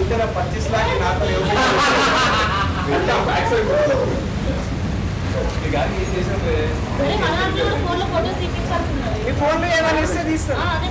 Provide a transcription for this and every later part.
तेरा पच्चीस लाख की नाता ले अच्छा बैक साइड गाड़ी ये जैसे అరే మన దాంట్లో కూడా ఫోన్లో ఫోటోస్ తీపించాల్సింది ఈ ఫోన్ లో ఏమైనా ఇస్తే తీస్తా అదే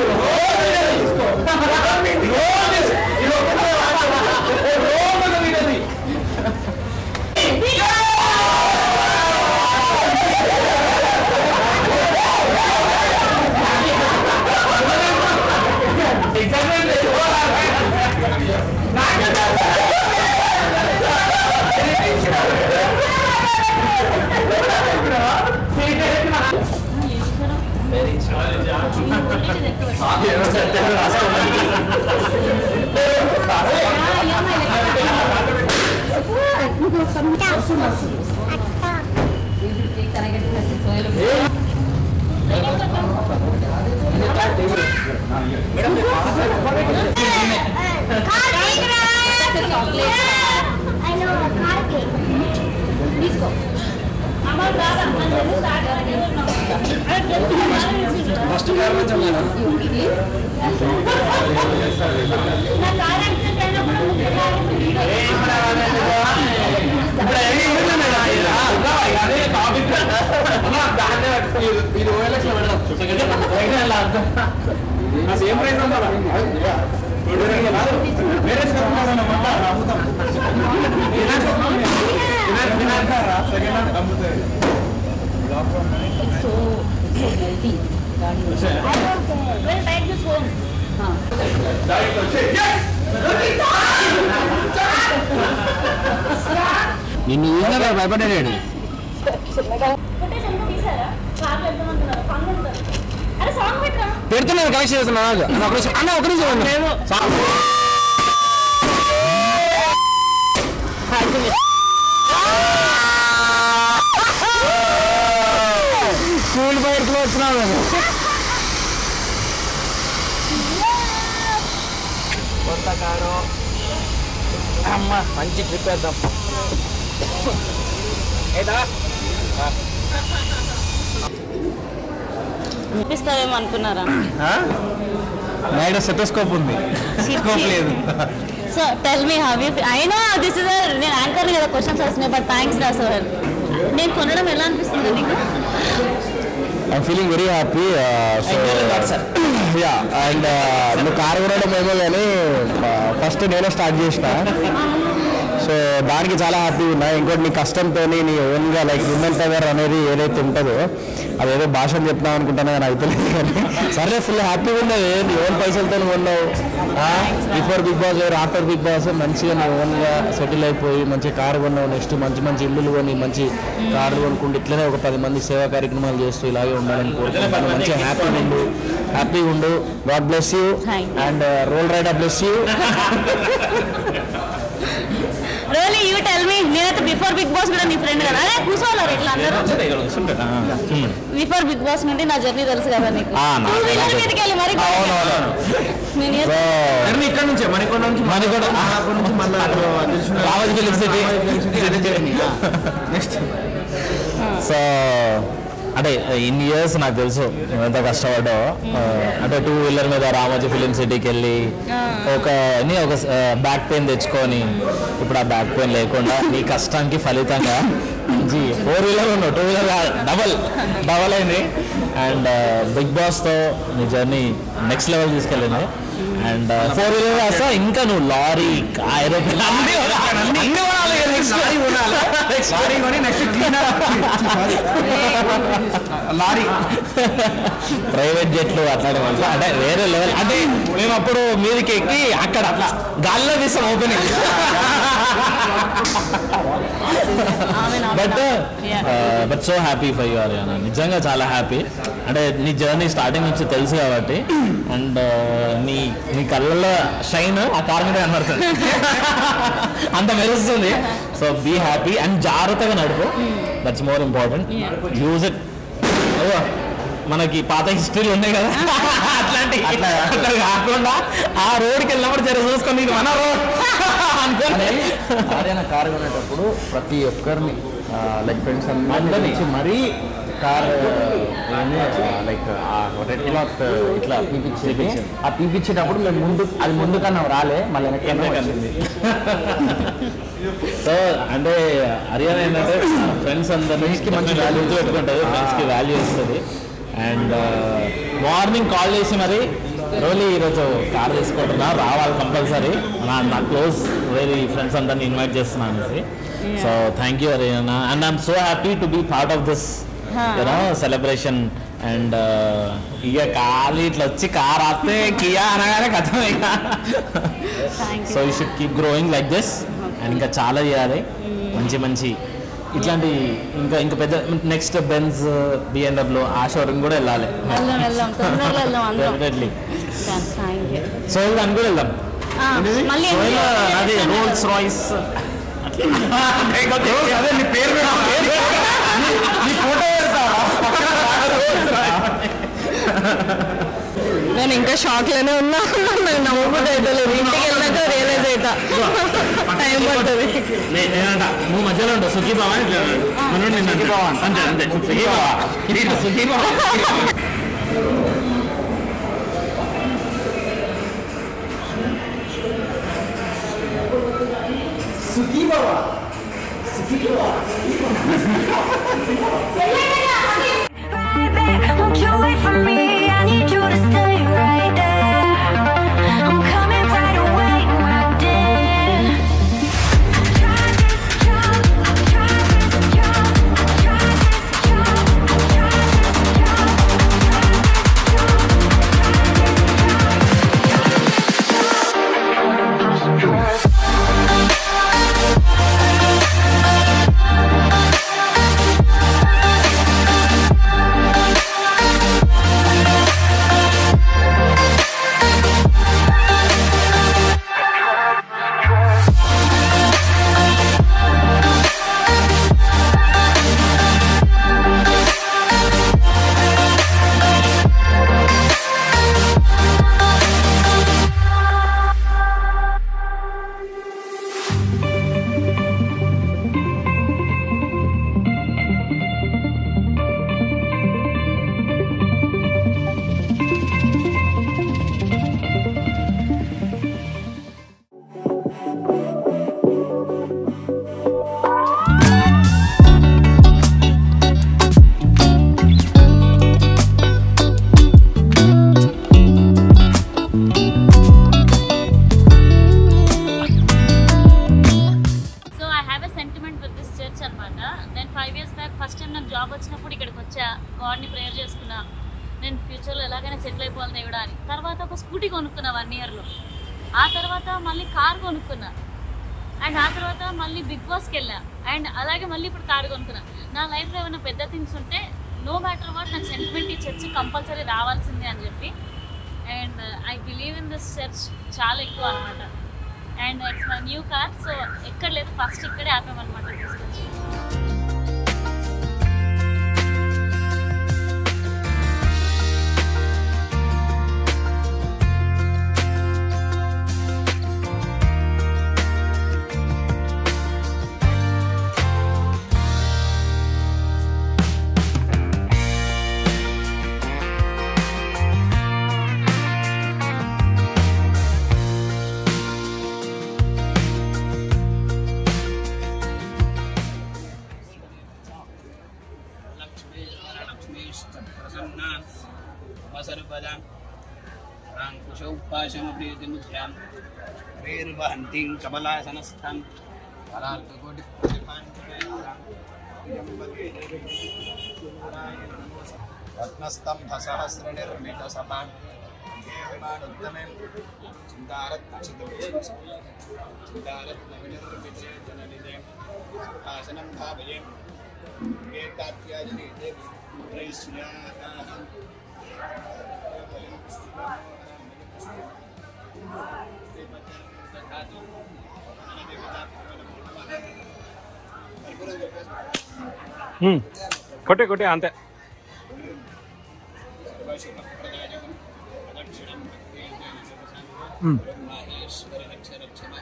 తీసుకో అమ్మ రాదా అందరూ స్టార్ట్ ఫస్ట్ కార్ నుంచి నా కార్ యాక్సిడెంట్ అయినప్పుడు ఇది ఓఎల్ఎక్స్ లో పెడదాం సేమ్ ప్రైస్ ఉండాలి వేరే సెకండ్ హ్యాండ్ అమ్ముతాయి వెల్ టైట్ దిస్ ఫోన్ నిన్ను చూసినా భయపడ్డాడు ఫుటేజ్ ఎంత తీసారా కార్లో ఎంతమంది ఉన్నారు పనులు ఉంటారు అరే సాంగ్ పెట్టరా పెడుతున్నాను కనెక్ట్ చేస్తున్నా నాకు అన్న ఒక నిమిషం అన్న ఒక నిమిషం అన్న. సాంగ్. స్కూల్ బయటకు వచ్చినావు నేను. కొత్త కారు అమ్మ మంచి ట్రిప్ వేద్దాం ఏదా చూపిస్తావేమో అనుకున్నారా నైట్ సెటోస్కోప్ ఉంది స్కోప్ లేదు so tell me how you I know this is నేను యాంకర్ కదా క్వశ్చన్స్ వస్తున్నాయి బట్ థ్యాంక్స్ రా సార్ నేను కొనడం ఎలా అనిపిస్తుంది నీకు I'm feeling very happy so yeah and నువ్వు కారు కొనడం ఏమో కానీ ఫస్ట్ నేనే స్టార్ట్ చేసిన సో దానికి చాలా హ్యాపీ ఉన్నా ఇంకోటి నీ కష్టంతో నీ ఓన్గా లైక్ ఉమెన్ పవర్ అనేది ఏదైతే ఉంటుందో అదేదో భాషను చెప్తున్నావు అనుకుంటాను కానీ అయిపోలేదు కానీ సరే ఫుల్ హ్యాపీగా ఉన్నది నీ ఓన్ పైసలతో ఉన్నావు బిఫోర్ బిగ్ బాస్ వేరు ఆఫ్టర్ బిగ్ బాస్ మంచిగా నువ్వు ఓన్గా సెటిల్ అయిపోయి మంచి కారు కొన్నావు నెక్స్ట్ మంచి మంచి ఇల్లులు కొని మంచి కార్లు కొనుక్కుంటూ ఇట్లనే ఒక పది మంది సేవా కార్యక్రమాలు చేస్తూ ఇలాగే ఉండాలని కోరుకుంటున్నాను మంచిగా హ్యాపీగా ఉండు హ్యాపీగా ఉండు God bless you Thank you. And Roll Rida bless you రోలీ యూ టెల్ మీ నేనైతే బిఫోర్ బిగ్ బాస్ కూడా నీ ఫ్రెండ్ కదా అదే కూర్చోవాలరు ఇట్లా అందరూ బిఫోర్ బిగ్ బాస్ నుండి నా జర్నీ తెలుసు కదా నీకు ఆ, నాకు Two wheeler తెలుసు. మీదకి వెళ్ళి మరి నేను సో ఏ- ఇక్కడ నుంచే మణికొండ నుంచి మణికొండ. అక్కడ నుంచి మళ్ళీ తెలిసిన Ramoji film city. Next so అంటే ఇన్ని ఇయర్స్ నాకు తెలుసు నువ్వు ఎంత కష్టపడ్డావు ఆ, అంటే టూ వీలర్ మీద రామోజీ ఫిలిం సిటీకి వెళ్ళి ఒక నీ ఒక బ్యాక్ పెయిన్ తెచ్చుకొని ఇప్పుడు ఆ బ్యాక్ పెయిన్ లేకుండా నీ కష్టానికి ఫలితంగా జీ ఫోర్ వీలర్ ఉన్నావు టూ వీలర్ డబల్ డబల్ అయింది అండ్ బిగ్ బాస్తో నీ జర్నీ నెక్స్ట్ లెవెల్ తీసుకెళ్ళింది అండ్ ఫోర్ వీలర్ కాస్త ఇంకా నువ్వు లారీ ఏరోప్లేన్ అన్ని కొనాలి. అన్ని కొనాలి కదా next. లారీ కొని నెక్స్ట్ క్లీనర్ లారీ ప్రైవేట్ జెట్లు అట్లాంటి వాళ్ళు అంటే వేరే లెవెల్ అంటే మేము అప్పుడు మీదకి ఎక్కి అక్కడ అట్లా గాల్లో తీసాం opening but but so happy for you Ariyana నిజంగా చాలా హ్యాపీ అంటే నీ జర్నీ స్టార్టింగ్ నుంచి తెలుసు కాబట్టి అండ్ నీ నీ కళ్ళల్లో షైన్ ఆ కార్ మీద కనబడుతుంది అంత మెరుస్తుంది సో బీ హ్యాపీ అండ్ జాగ్రత్తగా నడుపు that's more important use it మనకి పాత హిస్టరీలు ఉన్నాయి కదా అట్లాంటి అట్లా కాకుండా ఆ రోడ్కి వెళ్ళినప్పుడు జర చూసుకొని ఇది మన రోడ్ అనుకోండి ఆర్యన కారు కొనేటప్పుడు ప్రతి ఒక్కరిని లైక్ ఫ్రెండ్స్ అందరినీ అందరినీ. పిలిచి మరీ కార్ లైక్ రెడ్ క్లాత్ ఇట్లా పీపించింది ఆ పీపించేటప్పుడు మేము ముందు అది ముందు కన్నా రాలే మళ్ళీ వెనక వచ్చింది సో అంటే హర్యానా ఏంటంటే ఫ్రెండ్స్ అందరినీ మంచి వాల్యూ పెట్టుకుంటుంది ఫ్రెండ్స్కి వాల్యూ ఇస్తుంది అండ్ మార్నింగ్ కాల్ చేసి మరి రోలీ ఈరోజు కార్ తీసుకుంటున్నా రావాలి కంపల్సరీ నా నా క్లోజ్ వెరీ ఫ్రెండ్స్ అందరిని ఇన్వైట్ చేస్తున్నాను అనేసి so thank you Ariyana and I'm so happy to be part of this you know celebration and ఇక ఖాళీ ఇట్లా వచ్చి కార్ ఆపితే కియా అనగానే కథం ఇక Thank you. So you should keep growing like this and ఇంకా చాలా చేయాలి మంచి మంచి ఇట్లాంటి ఇంకా ఇంకా పెద్ద నెక్స్ట్ బెన్స్ బిఎన్డబ్ల్యూ ఆ షోరూమ్ కూడా వెళ్ళాలి వెళ్దాం వెళ్దాం తొందరగా వెళ్దాం అందరం డెఫినెట్లీ థ్యాంక్ యూ సో దాన్ని కూడా వెళ్దాం మళ్ళీ సో ఎందుకు అది చేస్తున్నారు? రోల్స్ రాయిస్ అదే నీ పేరు మీద నీ ఫోటో నేను ఇంకా షాక్ లోనే ఉన్నా నాకు నమ్మబుద్ధి అయితే లేదు ఇంటికి వెళ్ళాక రియలైజ్ అవుతా టైం పడుతుంది నేనంట నువ్వు మధ్యలో ఉంటావు సుఖీ బావా సుఖీ బావా అంతే అంతే సుఖీ బావా సుఖీ బావా Won't you wait for me? I need you to stay right there. I'm coming right away, my dear. Try this job, try this job, try this job, try this job, try this job. So I have a sentiment with this church అనమాట నేను five years back first time నాకు job వచ్చినప్పుడు ఇక్కడికి వచ్చా గాడ్ని prayer చేసుకున్నా నేను ఫ్యూచర్లో ఎలాగైనా సెటిల్ అయిపోవాలి దేవుడా అని తర్వాత ఒక స్కూటీ కొనుక్కున్నా వన్ ఇయర్లో ఆ తర్వాత మళ్ళీ కార్ కొనుక్కున్నా అండ్ ఆ తర్వాత మళ్ళీ బిగ్ బాస్కి వెళ్ళా అండ్ అలాగే మళ్ళీ ఇప్పుడు కార్ కొనుక్కున్నా నా లైఫ్లో ఏమైనా పెద్ద థింగ్స్ ఉంటే నో మ్యాటర్ వాట్ నాకు సెంటిమెంట్ ఈ చర్చ్ కంపల్సరీ రావాల్సిందే అని చెప్పి and I believe in this church చాలా ఎక్కువ అనమాట and it's my new car so ఎక్కడ లేదు ఫస్ట్ ఇక్కడే ఆపామన్నమాట తీసుకొచ్చి लक्ष्मीश्चप्रसन्ना सर्वदा राङ्कुशौपाशमप्रीतिमुद्रां प्रेर्वहन्तीं कमलासनस्थां रत्नस्तम्भसहस्रनिर्मितसभां देवमानुत्तमें चिन्तारत्नविनिर्मिते जननिधे सुखासनं भावये एतात्याजने देवी प्रैस्याताः కొట్టే కొట్టే అంతే माहेश्वरी रक्ष रक्षमा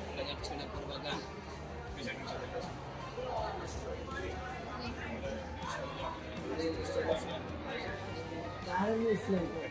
प्रदक्षिण पूर्वका ప్రారంభిస్తున్నాను